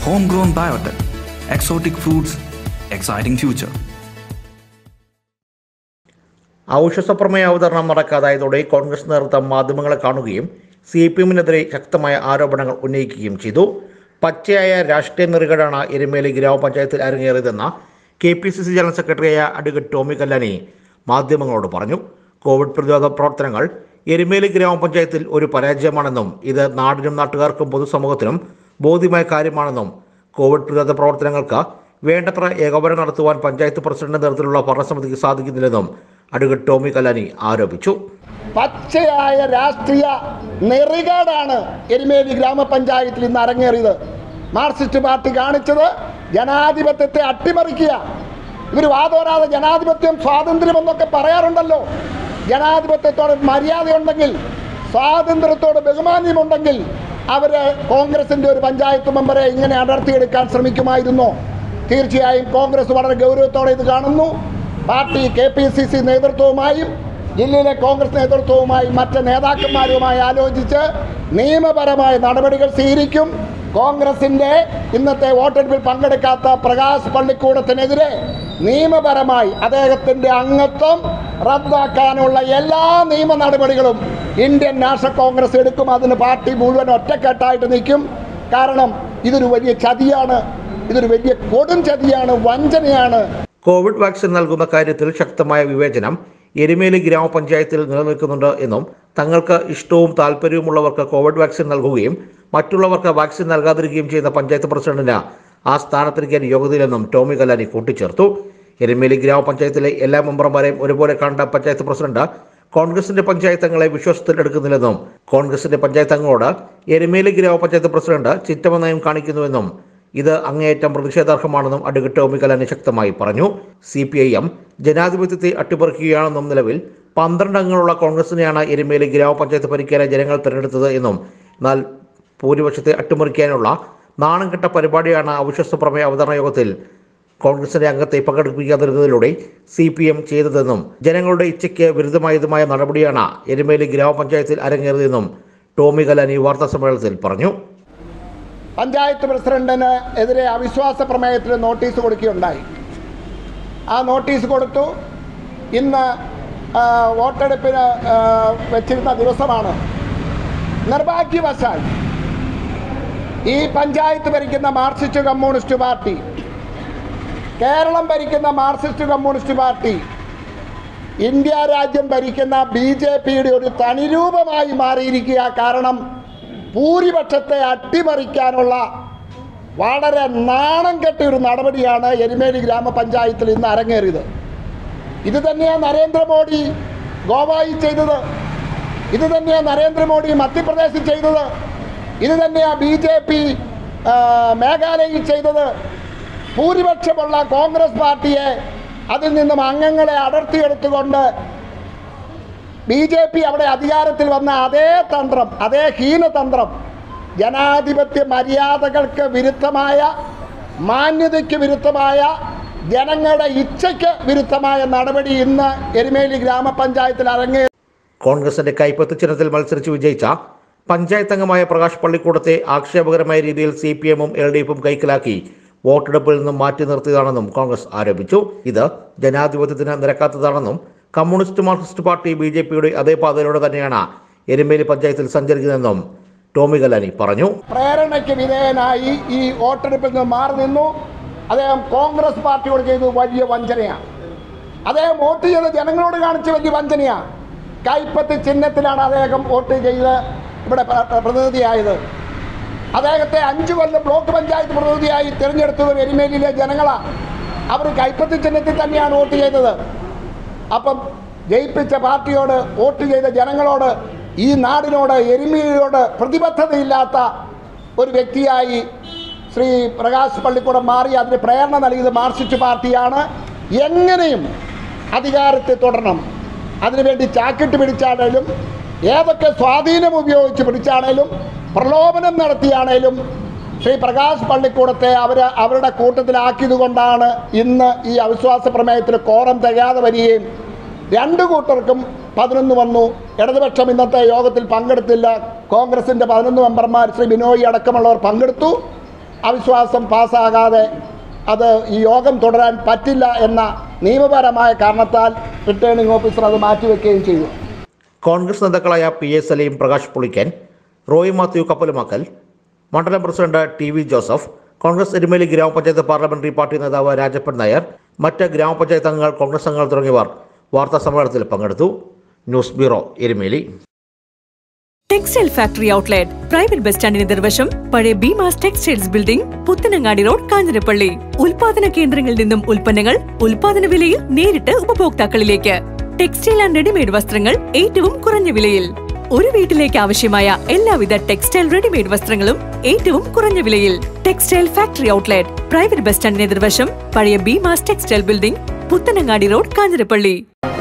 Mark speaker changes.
Speaker 1: Homegrown biotech. Exotic fruits. Exciting future.
Speaker 2: ഔഷധപ്രമേയ അവതരണം നടക്കാതായതോടെ കോൺഗ്രസ് നേതൃത്വം മാധ്യമങ്ങളെ കാണുകയും സി പി എമ്മിനെതിരെ ശക്തമായ ആരോപണങ്ങൾ ഉന്നയിക്കുകയും ചെയ്തു പച്ചയായ രാഷ്ട്രീയ നെറുകടാണ് എരുമേലി ഗ്രാമപഞ്ചായത്തിൽ അരങ്ങേറിയതെന്ന K P C C general സെക്രട്ടറിയായ അഡ്വക്കേറ്റ് ടോമി കല്ലാനി മാധ്യമങ്ങളോട് പറഞ്ഞു കോവിഡ് പ്രതിരോധ പ്രവർത്തനങ്ങൾ എരുമേലി ഗ്രാമപഞ്ചായത്തിൽ ഒരു പരാജയമാണെന്നും ഇത് നാടിനും നാട്ടുകാർക്കും പൊതുസമൂഹത്തിനും ബോധ്യമായ കാര്യമാണെന്നും കോവിഡ് പ്രതിരോധ പ്രവർത്തനങ്ങൾക്ക് വേണ്ടത്ര ഏകോപനം നടത്തുവാൻ പഞ്ചായത്ത് പ്രസിഡന്റ് നേതൃത്വത്തിലുള്ള ഭരണസമിതിക്ക് സാധിക്കുന്നില്ലെന്നും അഡ്വക്കേറ്റ് ടോമി കല്ലാനി ആരോപിച്ചു
Speaker 3: പച്ചയായ രാഷ്ട്രീയ നെറികാടാണ് എരുമേലി ഗ്രാമപഞ്ചായത്തിൽ ഇന്ന് അരങ്ങേറിയത് മാർക്സിസ്റ്റ് പാർട്ടി കാണിച്ചത് ജനാധിപത്യത്തെ അട്ടിമറിക്കുക ഇവർ വാദോരാതെ ജനാധിപത്യം സ്വാതന്ത്ര്യം എന്നൊക്കെ പറയാറുണ്ടല്ലോ ജനാധിപത്യത്തോട് മര്യാദയുണ്ടെങ്കിൽ സ്വാതന്ത്ര്യത്തോട് ബഹുമാന്യമുണ്ടെങ്കിൽ അവർ കോൺഗ്രസിൻ്റെ ഒരു പഞ്ചായത്ത് മെമ്പറെ ഇങ്ങനെ അടർത്തിയെടുക്കാൻ ശ്രമിക്കുമായിരുന്നോ തീർച്ചയായും കോൺഗ്രസ് വളരെ ഗൗരവത്തോടെ ഇത് കാണുന്നു party K P C C നേതൃത്വവുമായും ജില്ലയിലെ കോൺഗ്രസ് നേതൃത്വവുമായും മറ്റ് നേതാക്കന്മാരുമായി ആലോചിച്ച് നിയമപരമായ നടപടികൾ സ്വീകരിക്കും കോൺഗ്രസിൻ്റെ ഇന്നത്തെ വോട്ടെടുപ്പിൽ പങ്കെടുക്കാത്ത പ്രകാശ് പള്ളിക്കൂടത്തിനെതിരെ നിയമപരമായി അദ്ദേഹത്തിൻ്റെ അംഗത്വം റദ്ദാക്കാനുള്ള എല്ലാ നിയമ നടപടികളും ഇന്ത്യൻ നാഷണൽ കോൺഗ്രസ് എടുക്കും അതിന് പാർട്ടി മുഴുവൻ ഒറ്റക്കെട്ടായിട്ട് നിൽക്കും കാരണം ഇതൊരു വലിയ ചതിയാണ് ഇതൊരു വലിയ കൊടും ചതിയാണ് വഞ്ചനയാണ്
Speaker 2: കോവിഡ് വാക്സിൻ നൽകുന്ന കാര്യത്തിൽ ശക്തമായ വിവേചനം എരുമേലി ഗ്രാമപഞ്ചായത്തിൽ നിലനിൽക്കുന്നുണ്ട് എന്നും തങ്ങൾക്ക് ഇഷ്ടവും താല്പര്യവുമുള്ളവർക്ക് കോവിഡ് വാക്സിൻ നൽകുകയും മറ്റുള്ളവർക്ക് വാക്സിൻ നൽകാതിരിക്കുകയും ചെയ്യുന്ന പഞ്ചായത്ത് പ്രസിഡന്റിന് ആ സ്ഥാനത്തിരിക്കാൻ യോഗ്യതയില്ലെന്നും ടോമി കല്ലാനി കൂട്ടിച്ചേർത്തു എരുമേലി ഗ്രാമപഞ്ചായത്തിലെ എല്ലാ മെമ്പർമാരെയും ഒരുപോലെ കണ്ട പഞ്ചായത്ത് പ്രസിഡന്റ് കോൺഗ്രസിന്റെ പഞ്ചായത്ത് അംഗങ്ങളെ വിശ്വാസത്തിൽ എടുക്കുന്നില്ലെന്നും കോൺഗ്രസിന്റെ പഞ്ചായത്ത് അംഗങ്ങളോട് എരുമേലി ഗ്രാമപഞ്ചായത്ത് പ്രസിഡന്റ് ചിറ്റമ നയം കാണിക്കുന്നുവെന്നും ഇത് അങ്ങേയറ്റം പ്രതിഷേധാർഹമാണെന്നും അഡ്വക്കേറ്റ് ടോമി കലാനി ശക്തമായി പറഞ്ഞു സി പി ഐ എം ജനാധിപത്യത്തെ അട്ടിപ്പറിക്കുകയാണെന്നും നിലവിൽ പന്ത്രണ്ട് അംഗങ്ങളുള്ള കോൺഗ്രസിനെയാണ് എരുമേലി ഗ്രാമപഞ്ചായത്ത് ഭരിക്കാനായി ജനങ്ങൾ തിരഞ്ഞെടുത്തത് എന്നും എന്നാൽ ഭൂരിപക്ഷത്തെ അട്ടിമറിക്കാനുള്ള നാണം കെട്ട പരിപാടിയാണ് അവിശ്വാസ പ്രമേയ അവതരണ യോഗത്തിൽ കോൺഗ്രസിന്റെ അംഗത്തെ പങ്കെടുപ്പിക്കാതിരുന്നതിലൂടെ സി പി എം ചെയ്തതെന്നും ജനങ്ങളുടെ ഇച്ഛയ്ക്ക് വിരുദ്ധമായതുമായ നടപടിയാണ് എരുമേലി ഗ്രാമപഞ്ചായത്തിൽ അരങ്ങേറിയതെന്നും ടോമി കലാനി വാർത്താ സമ്മേളനത്തിൽ പറഞ്ഞു
Speaker 3: പഞ്ചായത്ത് പ്രസിഡന്റിന് എതിരെ അവിശ്വാസ പ്രമേയത്തിന് നോട്ടീസ് കൊടുക്കുകയുണ്ടായി ആ നോട്ടീസ് കൊടുത്തു ഇന്ന് ആ, വോട്ടെടുപ്പിന് ആ, വെച്ചിരുന്ന ദിവസമാണ് നിർഭാഗ്യവശാൽ ഈ പഞ്ചായത്ത് ഭരിക്കുന്ന മാർക്സിസ്റ്റ് കമ്മ്യൂണിസ്റ്റ് പാർട്ടി കേരളം ഭരിക്കുന്ന മാർക്സിസ്റ്റ് കമ്മ്യൂണിസ്റ്റ് പാർട്ടി ഇന്ത്യ രാജ്യം ഭരിക്കുന്ന ബി ജെ പിയുടെ ഒരു തനിരൂപമായി മാറിയിരിക്കുക കാരണം ഭൂരിപക്ഷത്തെ അട്ടിമറിക്കാനുള്ള വളരെ നാണം കെട്ടിയ ഒരു നടപടിയാണ് എരുമേലി ഗ്രാമപഞ്ചായത്തിൽ ഇന്ന് അരങ്ങേറിയത് ഇത് തന്നെയാണ് നരേന്ദ്രമോദി ഗോവായിൽ ചെയ്തത് ഇത് തന്നെയാണ് നരേന്ദ്രമോദി മധ്യപ്രദേശിൽ ചെയ്തത് ഇത് തന്നെയാണ് ബി ജെ പി മേഘാലയയിൽ ചെയ്തത് ഭൂരിപക്ഷമുള്ള കോൺഗ്രസ് പാർട്ടിയെ അതിൽ നിന്നും അംഗങ്ങളെ അടർത്തിയെടുത്തുകൊണ്ട് ബി ജെ പി അവിടെ അധികാരത്തിൽ വന്ന അതേ തന്ത്രം അതേ ഹീനതന്ത്രം ജനാധിപത്യ മര്യാദകൾക്ക് വിരുദ്ധമായ മാന്യതയ്ക്ക് വിരുദ്ധമായ ജനങ്ങളുടെ ഇച്ഛയ്ക്ക് വിരുദ്ധമായ നടപടി ഇന്ന് എരുമേലി ഗ്രാമപഞ്ചായത്തിൽ അരങ്ങേറി
Speaker 2: കോൺഗ്രസിന്റെ കൈപ്പത്ത് ചിഹ്നത്തിൽ മത്സരിച്ച് വിജയിച്ച പഞ്ചായത്ത് അംഗമായ പ്രകാശ് പള്ളിക്കൂടത്തെ ആക്ഷേപകരമായ രീതിയിൽ സി പി എമ്മും എൽ ഡി എഫും കൈക്കലാക്കി വോട്ടെടുപ്പിൽ നിന്നും മാറ്റി നിർത്തിയതാണെന്നും കോൺഗ്രസ് ആരോപിച്ചു ഇത് ജനാധിപത്യത്തിന് നിരക്കാത്തതാണെന്നും communist Marxist party B J പിയുടെ അതേ പാതയിലൂടെ തന്നെയാണ് എരുമേലി പഞ്ചായത്തിൽ സഞ്ചരിക്കുന്നതെന്നും ടോമി കലാനി പറഞ്ഞു
Speaker 3: പ്രേരണയ്ക്ക് വിധേയനായി ഈ വോട്ടെടുപ്പിൽ നിന്ന് മാറി നിന്നു അദ്ദേഹം കോൺഗ്രസ് പാർട്ടിയോട് ചെയ്തത് വലിയ വഞ്ചനയാണ് അദ്ദേഹം വോട്ട് ചെയ്ത് ജനങ്ങളോട് കാണിച്ച വലിയ വഞ്ചനയാണ് കൈപ്പത്ത് ചിഹ്നത്തിലാണ് അദ്ദേഹം വോട്ട് ചെയ്ത് ഇവിടെ പ്ര- പ്ര- പ്രതിനിധിയായത് അദ്ദേഹത്തെ അഞ്ചു കൊല്ലം ബ്ലോക്ക് പഞ്ചായത്ത് പ്രതിനിധിയായി തിരഞ്ഞെടുത്തത് എരുമേലിയിലെ ജനങ്ങളാണ് അവർ കൈപ്പത്ത് ചിഹ്നത്തിൽ തന്നെയാണ് വോട്ട് ചെയ്തത് അപ്പം ജയിപ്പിച്ച പാർട്ടിയോട് വോട്ട് ചെയ്ത ജനങ്ങളോട് ഈ നാടിനോട് എരുമേലിയോട് പ്രതിബദ്ധതയില്ലാത്ത ഒരു വ്യക്തിയായി ശ്രീ പ്രകാശ് പള്ളിക്കൂടം മാറി അതിന് പ്രേരണ നൽകിയത് മാർക്സിസ്റ്റ് പാർട്ടിയാണ് എങ്ങനെയും അധികാരത്തെ തുടരണം അതിനുവേണ്ടി ചാക്കിട്ട് പിടിച്ചാണേലും ഏതൊക്കെ സ്വാധീനം ഉപയോഗിച്ച് പിടിച്ചാണേലും പ്രലോഭനം നടത്തിയാണേലും ശ്രീ പ്രകാശ് പള്ളിക്കൂടത്തെ അവർ അവരുടെ കൂട്ടത്തിലാക്കിയത് കൊണ്ടാണ് ഇന്ന് ഈ അവിശ്വാസ പ്രമേയത്തിൽ കോറം തികയാതെ വരികയും രണ്ട് കൂട്ടർക്കും പതിനൊന്ന് വന്നു ഇടതുപക്ഷം ഇന്നത്തെ യോഗത്തിൽ പങ്കെടുത്തില്ല കോൺഗ്രസിൻ്റെ പതിനൊന്ന് മെമ്പർമാർ ശ്രീ ബിനോയ് അടക്കമുള്ളവർ പങ്കെടുത്തു അവിശ്വാസം പാസ്സാകാതെ അത് ഈ യോഗം തുടരാൻ പറ്റില്ല എന്ന നിയമപരമായ കാരണത്താൽ റിട്ടേണിംഗ് ഓഫീസർ അത് മാറ്റിവെക്കുകയും ചെയ്തു
Speaker 2: കോൺഗ്രസ് നേതാക്കളായ പി എ സലീം പ്രകാശ് പുളിക്കൻ റോയി മാത്യു കപ്പലുമാക്കൽ മണ്ഡലം president T V Joseph Congress Erumeli ഗ്രാമപഞ്ചായത്ത് പാർലമെന്ററി പാർട്ടി നേതാവ് രാജപ്പൻ നായർ മറ്റ് ഗ്രാമപഞ്ചായത്ത് അംഗങ്ങൾ കോൺഗ്രസ് അംഗങ്ങൾ തുടങ്ങിയവർ വാർത്താ സമ്മേളനത്തിൽ പങ്കെടുത്തു news bureau Erumeli
Speaker 4: textile factory outlet private bus സ്റ്റാൻഡിന് എതിർവശം പഴയ Beemas textiles building Puthanangadi road Kanjirappally ഉൽപാദന കേന്ദ്രങ്ങളിൽ നിന്നും ഉൽപ്പന്നങ്ങൾ ഉൽപാദന വിലയിൽ നേരിട്ട് ഉപഭോക്താക്കളിലേക്ക് ടെക്സ്റ്റൈൽ ആൻഡ് റെഡിമെയ്ഡ് വസ്ത്രങ്ങൾ ഏറ്റവും കുറഞ്ഞ വിലയിൽ ഒരു വീട്ടിലേക്ക് ആവശ്യമായ എല്ലാവിധ ടെക്സ്റ്റൈൽ റെഡിമെയ്ഡ് വസ്ത്രങ്ങളും ഏറ്റവും കുറഞ്ഞ വിലയിൽ textile factory outlet private bus സ്റ്റാൻഡിന് എതിർവശം പഴയ Beemas textile building Puthanangadi road Kanjirappally